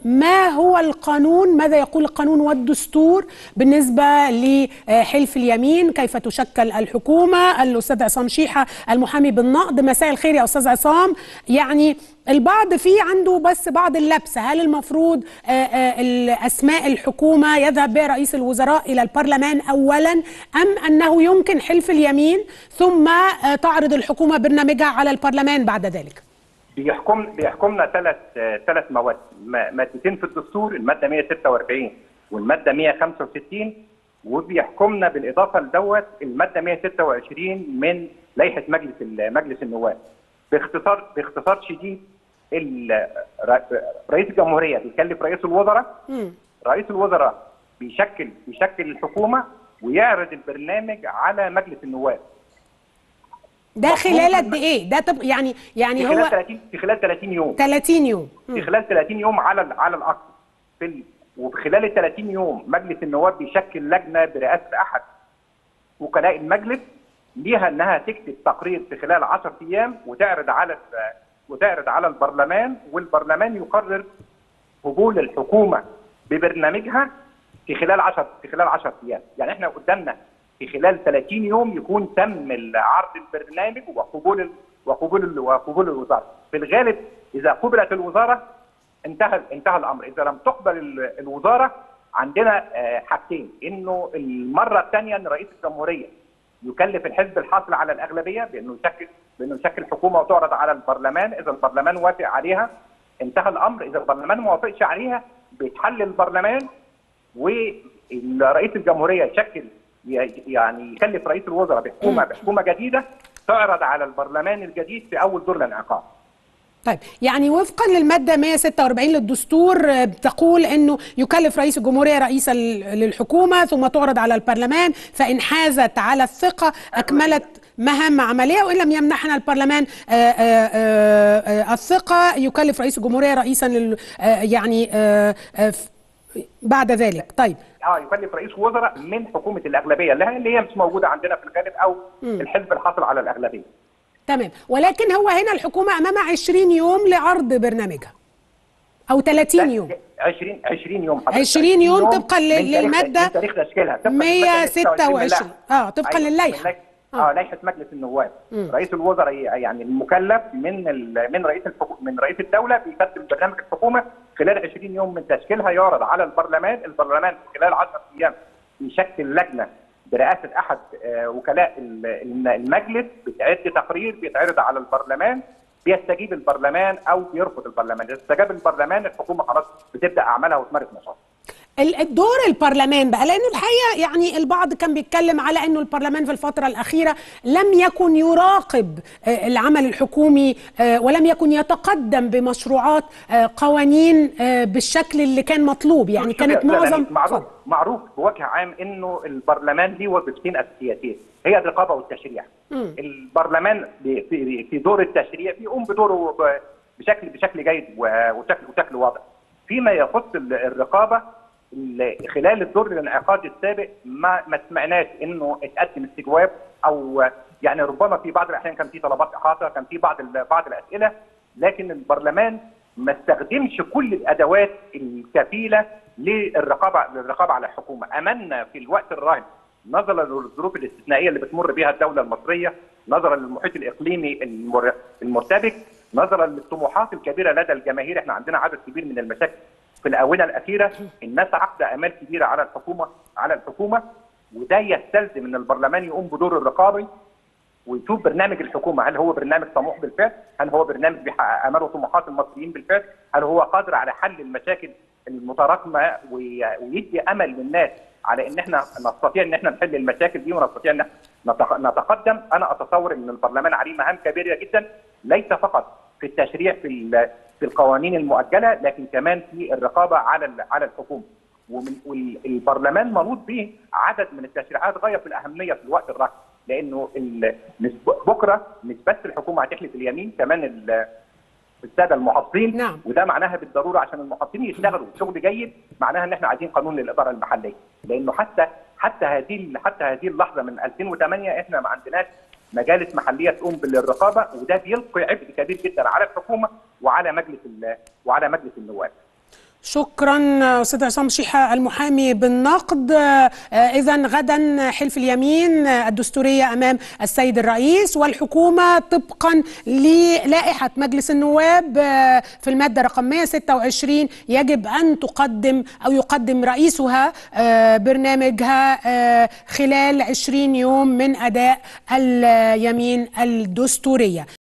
ما هو القانون ماذا يقول القانون والدستور بالنسبة لحلف اليمين كيف تشكل الحكومة الأستاذ عصام شيحة المحامي بالنقد مساء الخير يا أستاذ عصام يعني البعض فيه عنده بس بعض اللبس هل المفروض آه، آه، الأسماء الحكومة يذهب بها رئيس الوزراء إلى البرلمان أولا أم أنه يمكن حلف اليمين ثم آه، تعرض الحكومة برنامجها على البرلمان بعد ذلك بيحكم بيحكمنا ثلاث ثلاث مواد م- مادتين في الدستور الماده 146 والماده 165 وبيحكمنا بالاضافه لدوت الماده 126 من لائحه مجلس ال- مجلس النواب باختصار باختصار شديد ال- ر- رئيس الجمهوريه بيكلف رئيس الوزراء رئيس الوزراء بيشكل بيشكل الحكومه ويعرض البرنامج على مجلس النواب ده مفهوم خلال قد الم- ايه ده طب يعني يعني في خلال هو 30 في خلال 30 يوم 30 يوم في خلال 30 يوم على ال- على الاقصى في ال... وفي خلال ال 30 يوم مجلس النواب بيشكل لجنه برئاسه احد وكلاء المجلس ليها انها تكتب تقرير في خلال 10 ايام وتعرض على ال- وتعرض على البرلمان والبرلمان يقرر قبول الحكومه ببرنامجها في خلال 10 في خلال 10 ايام، يعني احنا قدامنا في خلال 30 يوم يكون تم عرض البرنامج وقبول ال- وقبول ال- وقبول الوزاره، في الغالب اذا قبلت الوزاره انتهى انتهى الامر، اذا لم تقبل ال- الوزاره عندنا آه، حاجتين انه المره الثانيه ان رئيس الجمهوريه يكلف الحزب الحاصل على الاغلبيه بانه يشكل بانه يشكل حكومه وتعرض على البرلمان، اذا البرلمان وافق عليها انتهى الامر، اذا البرلمان ما وافقش عليها بيتحل البرلمان ورئيس الجمهوريه يشكل ي- يعني يكلف رئيس الوزراء بحكومه بحكومه جديده تعرض على البرلمان الجديد في اول دور الانعقاد. طيب يعني وفقا للمادة 146 للدستور آه، بتقول انه يكلف رئيس الجمهورية رئيس ال- للحكومة ثم تعرض على البرلمان فإن حازت على الثقة أكملت مهام عملية وإن لم يمنحنا البرلمان آه، آه، آه، آه، الثقة يكلف رئيس الجمهورية رئيسا لل آه، يعني آه، آه، ف- بعد ذلك طيب اه يكلف رئيس وزراء من حكومه الاغلبيه اللي هي اللي هي مش موجوده عندنا في الغالب او الحزب الحاصل على الاغلبيه. تمام ولكن هو هنا الحكومة أمام 20 يوم لعرض برنامجها أو 30 يوم 20 20 يوم حضرتك 20 يوم طبقا من لل- تاريخ- للمادة من تاريخ تشكيلها طبقاً للمادة 126 اه طبقا أيوة، للائحة من لائحة- اه لائحه مجلس النواب رئيس الوزراء يعني المكلف من ال... من رئيس الحكو... من رئيس الدوله بيقدم برنامج الحكومه خلال 20 يوم من تشكيلها يعرض على البرلمان، البرلمان خلال 10 ايام يشكل لجنه برئاسه احد آه، وكلاء ال- ال- المجلس بتعد تقرير بيتعرض على البرلمان بيستجيب البرلمان او بيرفض البرلمان، اذا استجاب البرلمان الحكومه خلاص بتبدا اعمالها وتمارس نشاطها. ال- الدور البرلمان بقى لانه الحقيقه يعني البعض كان بيتكلم على انه البرلمان في الفتره الاخيره لم يكن يراقب آه، العمل الحكومي آه، ولم يكن يتقدم بمشروعات آه، قوانين آه، بالشكل اللي كان مطلوب يعني كانت لا، لا، معظم معروف اتفضل. معروف بوجه عام انه البرلمان ليه وظيفتين اساسيتين هي الرقابه والتشريع البرلمان بي- في في دور التشريع بيقوم بدوره ب- بشكل بشكل جيد و- وشكل وشكل واضح فيما يخص ال- الرقابه ال- خلال الدور الانعقاد السابق ما ما سمعناش انه اتقدم استجواب او يعني ربما في بعض الاحيان كان في طلبات احاطه كان في بعض ال- بعض الاسئله لكن البرلمان ما استخدمش كل الادوات الكفيله للرقابه للرقابه على الحكومه، امنا في الوقت الراهن نظرا للظروف الاستثنائيه اللي بتمر بها الدوله المصريه، نظرا للمحيط الاقليمي المر- المرتبك، نظرا للطموحات الكبيره لدى الجماهير، احنا عندنا عدد كبير من المشاكل في الاونه الاخيره، الناس عقده امال كبيره على الحكومه على الحكومه وده يستلزم ان البرلمان يقوم بدور الرقابي ويشوف برنامج الحكومه هل هو برنامج طموح بالفعل؟ هل هو برنامج بيحقق امال وطموحات المصريين بالفعل؟ هل هو قادر على حل المشاكل المتراكمه وي- ويدي امل للناس على ان احنا نستطيع ان احنا نحل المشاكل دي ونستطيع ان احنا نتق- نتقدم انا اتصور ان البرلمان عليه مهام كبيره جدا ليس فقط في التشريع في ال- في القوانين المؤجله لكن كمان في الرقابه على ال- على الحكومه ومن والبرلمان منوط به عدد من التشريعات غايه في الاهميه في الوقت الراهن لانه ال- نسب- بكره مش بس الحكومه هتحلف اليمين كمان ال- الساده المحافظين نعم. وده معناها بالضروره عشان المحافظين يشتغلوا شغل جيد معناها ان احنا عايزين قانون للاداره المحليه لانه حتى حتى هذه حتى هذه اللحظه من 2008 احنا ما عندناش مجالس محليه تقوم بالرقابه وده بيلقي عبء كبير جدا على الحكومه وعلى مجلس ال- وعلى مجلس النواب شكرا استاذ عصام شيحه المحامي بالنقد اذا غدا حلف اليمين الدستوريه امام السيد الرئيس والحكومه طبقا للائحه مجلس النواب في الماده رقم 126 يجب ان تقدم او يقدم رئيسها برنامجها خلال 20 يوم من اداء اليمين الدستوريه